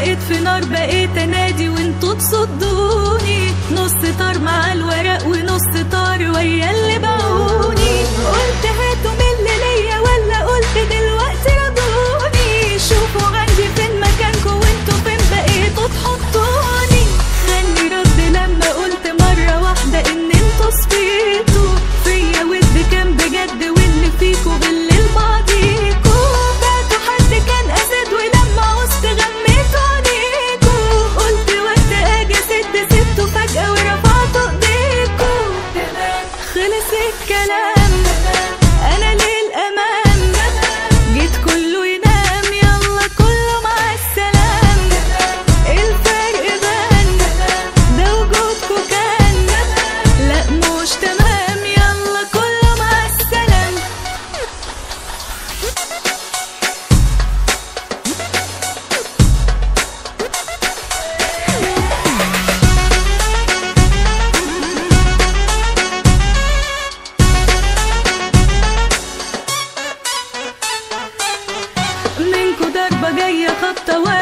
بقيت في نار بقيت انادي وانتوا تصدوني نص طار مع الورق ونص طار ويا اللي باعوني قلت هاتوا من اللي ليا ولا قلت دلوقتي رضوني شوفوا عندي فين مكانكم وانتوا فين بقيتوا تحطوني خلي رد لما قلت مرة واحدة ان انتوا صفيتوا فيا ود كان بجد واللي فيكوا بالليل بعضيكوا بعتوا حد كان اسد ولما عوزت غميتوا عليكوا قلت وقت اجي اسد سبته فجأة ورفعتوا ايديكوا خلص الكلام انا للامام جيت كله ينام يلا كله مع السلام الفرق بان ده وجودكوا كان لا مش تمام يلا كله مع السلام منكو ضربة جاية خبطة